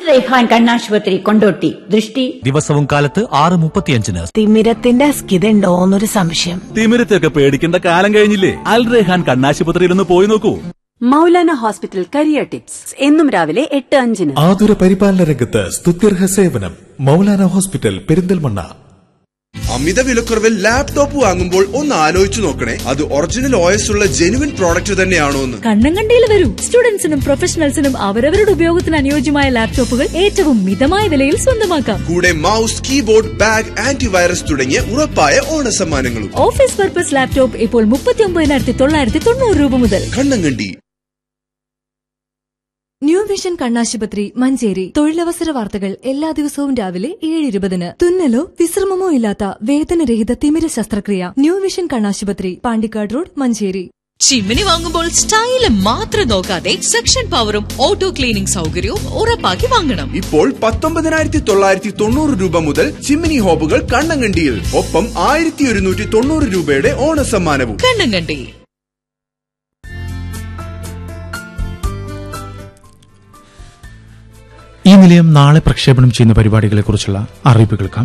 റൈഹാൻ കണ്ണാശുപത്രി കൊണ്ടോട്ടി ദൃഷ്ടി ദിവസവും കാലത്ത് ആറ് മുപ്പത്തിയഞ്ചിന് തിമിരത്തിന്റെ അസ്കിതയുണ്ടോന്നൊരു സംശയം തിമിരത്തെയൊക്കെ പേടിക്കേണ്ട കാലം കഴിഞ്ഞില്ലേ അൽ റെഹാൻ കണ്ണാശുപത്രിയിൽ ഒന്ന് പോയി നോക്കൂ മൗലാന ഹോസ്പിറ്റൽ കരിയർ ടിപ്സ് എന്നും രാവിലെ എട്ട് അഞ്ചിന് ആതുര പരിപാലന രംഗത്ത് സ്തുത്യർഹ സേവനം മൗലാന ഹോസ്പിറ്റൽ പെരിന്തൽമണ്ണ അമിത വിലക്കുറവിൽ ലാപ്ടോപ്പ് വാങ്ങുമ്പോൾ ഒന്ന് ആലോചിച്ചു നോക്കണേ അത് ഒറിജിനൽ ഓയസ് ഉള്ള ജെനുവിൻ പ്രോഡക്റ്റ് തന്നെയാണോ എന്ന് കണ്ണങ്കണ്ടിയിൽ വരൂ സ്റ്റുഡൻസിനും പ്രൊഫഷണൽസിനും അവരവരുടെ ഉപയോഗത്തിന് അനുയോജ്യമായ ലാപ്ടോപ്പുകൾ ഏറ്റവും മിതമായ വിലയിൽ സ്വന്തമാക്കാം കൂടെ മൗസ് കീബോർഡ് ബാഗ് ആന്റിവൈറസ് തുടങ്ങിയ ഉറപ്പായ ഓണ സമ്മാനങ്ങളും ഓഫീസ് പർപ്പസ് ലാപ്ടോപ്പ് ഇപ്പോൾ മുപ്പത്തി ഒമ്പതിനായിരത്തി തൊള്ളായിരത്തി തൊണ്ണൂറ് രൂപ മുതൽ കണ്ണങ്കണ്ടി ന്യൂ വിഷൻ കണ്ണാശുപത്രി മഞ്ചേരി തൊഴിലവസര വാർത്തകൾ എല്ലാ ദിവസവും രാവിലെ ഏഴ് ഇരുപതിന് തുന്നലോ വിശ്രമമോ ഇല്ലാത്ത വേദനരഹിത തിമിര ശസ്ത്രക്രിയ ന്യൂ വിഷൻ കണ്ണാശുപത്രി പാണ്ടിക്കാട് റോഡ് മഞ്ചേരി ചിമ്മിനി വാങ്ങുമ്പോൾ സ്റ്റൈല് മാത്രം നോക്കാതെ സെക്ഷൻ പവറും ഓട്ടോ ക്ലീനിംഗ് സൗകര്യവും ഉറപ്പാക്കി വാങ്ങണം ഇപ്പോൾ പത്തൊമ്പതിനായിരത്തി തൊള്ളായിരത്തി തൊണ്ണൂറ് രൂപ മുതൽ ചിമ്മിനി ഹോബുകൾ കണ്ണങ്കണ്ടിയിൽ ഒപ്പം ആയിരത്തി ഒരുന്നൂറ്റി തൊണ്ണൂറ് രൂപയുടെ ഓണ സമ്മാനവും കണ്ണങ്കണ്ടി ഈ നിലയം നാളെ പ്രക്ഷേപണം ചെയ്യുന്ന പരിപാടികളെക്കുറിച്ചുള്ള അറിയിപ്പ് കേൾക്കാം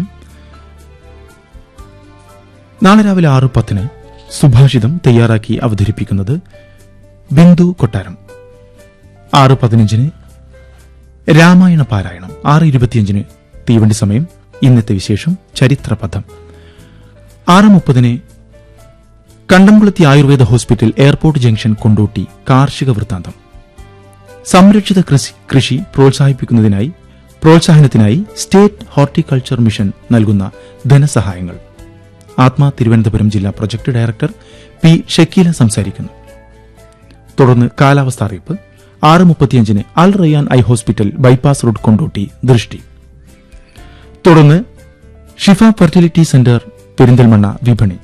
നാളെ രാവിലെ ആറ് പത്തിന് സുഭാഷിതം തയ്യാറാക്കി അവതരിപ്പിക്കുന്നത് ബിന്ദു കൊട്ടാരം ആറ് പതിനഞ്ചിന് രാമായണ പാരായണം ആറ് ഇരുപത്തിയഞ്ചിന് തീവണ്ടി സമയം ഇന്നത്തെ വിശേഷം ചരിത്രപഥം ആറ് മുപ്പതിന് കണ്ടംകുളത്തി Ayurveda hospital airport junction Kondotty കാർഷിക വൃത്താന്തം സംരക്ഷിത കൃഷി കൃഷി പ്രോത്സാഹിപ്പിക്കുന്നതിനായി പ്രോത്സാഹനത്തിനായി സ്റ്റേറ്റ് ഹോർട്ടിക്കൾച്ചർ മിഷൻ നൽകുന്ന ധനസഹായങ്ങൾ ആത്മാ തിരുവനന്തപുരം ജില്ലാ പ്രൊജക്ട് ഡയറക്ടർ പി ഷക്കീല സംസാരിക്കുന്നു തുടർന്ന് കാലാവസ്ഥ അറിയിപ്പ് ആറ് മുപ്പത്തിയഞ്ചിന് Al Rayyan eye hospital bypass road Kondotty ദൃഷ്ടി തുടർന്ന് ഷിഫ ഫെർട്ടിലിറ്റി സെന്റർ പെരിന്തൽമണ്ണ വിപണി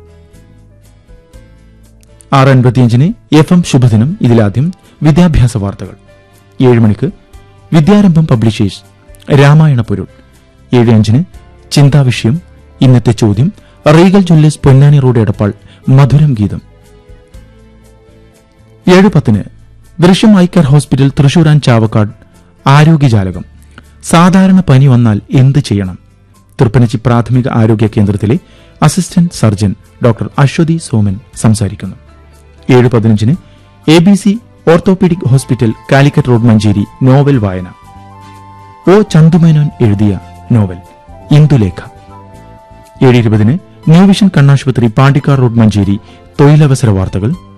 ആറ് അൻപത്തിയഞ്ചിന് എഫ് എം ശുഭദിനം ഇതിലാദ്യം വിദ്യാഭ്യാസ വാർത്തകൾ ഏഴ് മണിക്ക് വിദ്യാരംഭം പബ്ലിഷേഴ്സ് രാമായണ പൊരുൾ ഏഴ് അഞ്ചിന് ചിന്താവിഷയം ഇന്നത്തെ ചോദ്യം Regal Jewellers Ponnani road Edappal മധുരം ഗീതം ഏഴ് പത്തിന് ദൃശ്യം ഐക്കർ ഹോസ്പിറ്റൽ തൃശൂർ ആൻഡ് ചാവക്കാട് ആരോഗ്യജാലകം സാധാരണ പനി വന്നാൽ എന്ത് ചെയ്യണം തൃപ്പനച്ചി പ്രാഥമിക ആരോഗ്യ കേന്ദ്രത്തിലെ assistant surgeon doctor Aswathi Soman സംസാരിക്കുന്നു ഏഴ് പതിനഞ്ചിന് A B C orthopaedic hospital Calicut road Manjeri novel വായന ഒ ചന്തുമേനോൻ എഴുതിയ നോവൽ ഇന്ദുലേഖ ഏഴ് ഇരുപതിന് ന്യൂ വിഷൻ കണ്ണാശുപത്രി പാണ്ടിക്കാർ റോഡ് മഞ്ചേരി തൊഴിലവസര വാർത്തകൾ